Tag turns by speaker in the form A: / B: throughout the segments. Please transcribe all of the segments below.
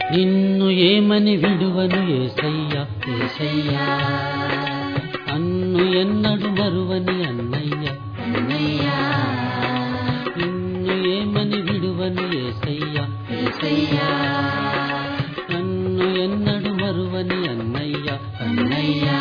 A: నిన్ను ఏమని విడువను ఏసయ్యా ఏసయ్యా అన్ను ఎన్నడు మరువని అన్నయ్య అన్నయ్యా నిన్ను ఏమని విడువను ఏసయ్యా ఏసయ్యా నన్ను ఎన్నడు మరువని అన్నయ్య అన్నయ్యా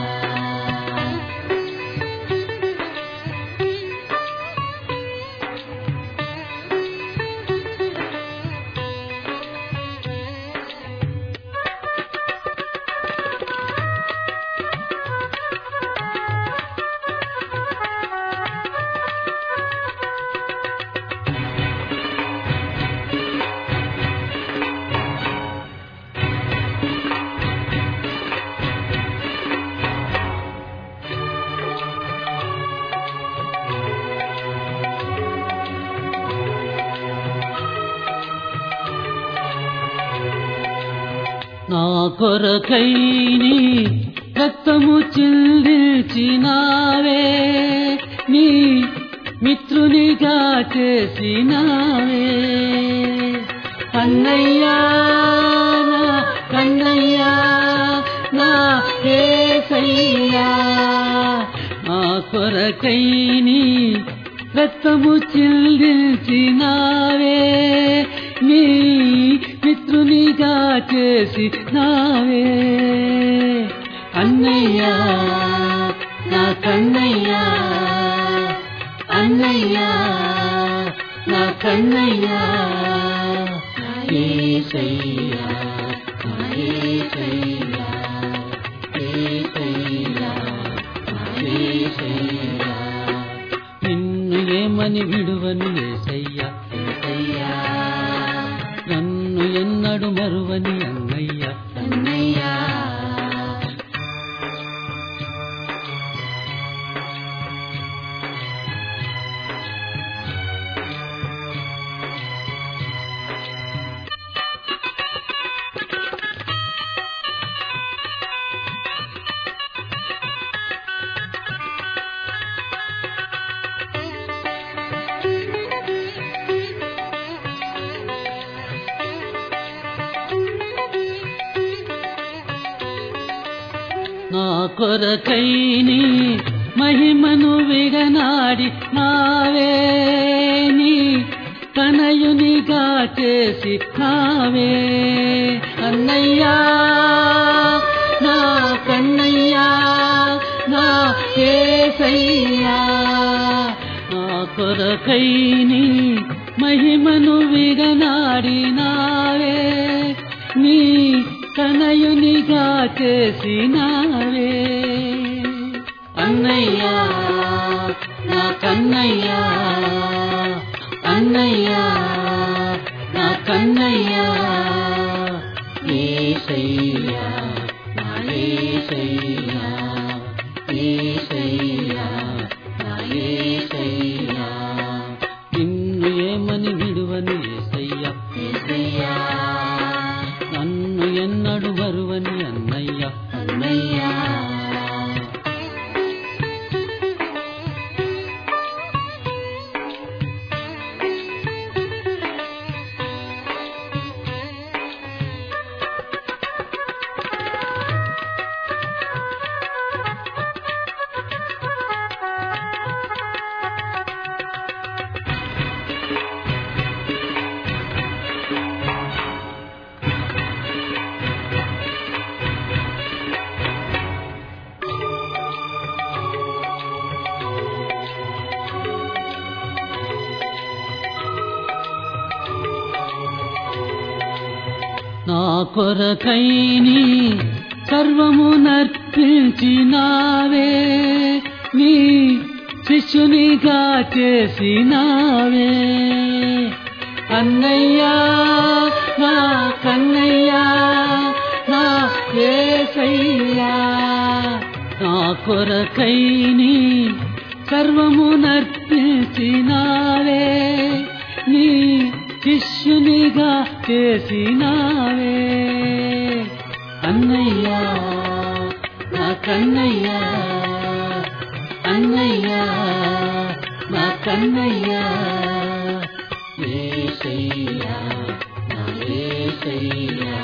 A: నా కొరకై నీ రక్తము చిందించినావే నీ మిత్రునిగా చేసినావే కన్నయ్యా నా కన్నయ్యా నా ఏసయ్యా నా కొరకై నీ రక్తము చిందించినావే నీ మిత్రునిగా చేసి నావే అన్నయ్యా నా కన్నయ్యా అన్నయ్యా నా కన్నయ్యా ఏసయ్యా నా ఏసయ్యా ఏసయ్యా నా ఏసయ్యా నిన్ను ఏమని విడువను ఏసయ్యా ఏసయ్యా నన్ను ఎన్నడు మరువని అన్నయ్య అన్నయ్యా నా కొరకై నీ మహిమను విడనాడి నావే నీ తనయునిగా చేసి నావే అన్నయ్యా నా కన్నయ్యా నా ఏసయ్యా నా కొరకై నీ మహిమను విడనాడి నావే నీ కనయునిగా చేసినావే అన్నయ్యా నా కన్నయ్యా అన్నయ్యా నా కన్నయ్యా ఏసయ్యా నా ఏసయ్యా ఏసయ్యా నా ఏసయ్యా నిన్ను ఏమని విడువని ఏసయ్యా ఏసయ్యా నన్ను ఎన్నడు మరువని అన్నయ్య అన్నయ్యా నా కొరకైని సర్వము నర్పించినావే నీ శిష్యునిగా చేసినావే అన్నయ్యా నా కన్నయ్యా నా ఏసయ్యా నా కొరకైని సర్వము నర్పించినావే నీ శిష్యునిగా చేసినావే అన్నయ్యా నా కన్నయ్యా అన్నయ్యా నా కన్నయ్యా ఏసయ్యా నా ఏసయ్యా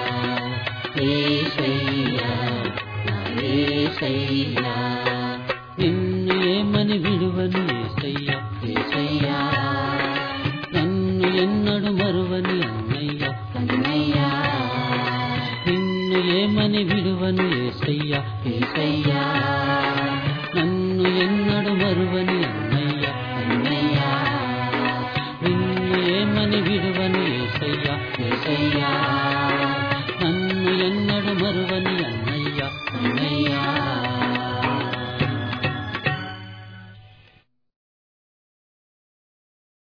A: ఏసయ్యా నా ఏసయ్యా నిన్ను ఏమని విడువను ఏసయ్యా ఏసయ్యా నన్ను ఎన్నడు మరువని అన్నయ్య అన్నయ్యా నిన్ను ఏమని విడువను ఏసయ్యా ఏసయ్యా నన్ను ఎన్నడు మరువని అన్నయ్య అన్నయ్యా నిన్ను ఏమని విడువను ఏసయ్యా ఏసయ్యా నన్ను ఎన్నడు మరువని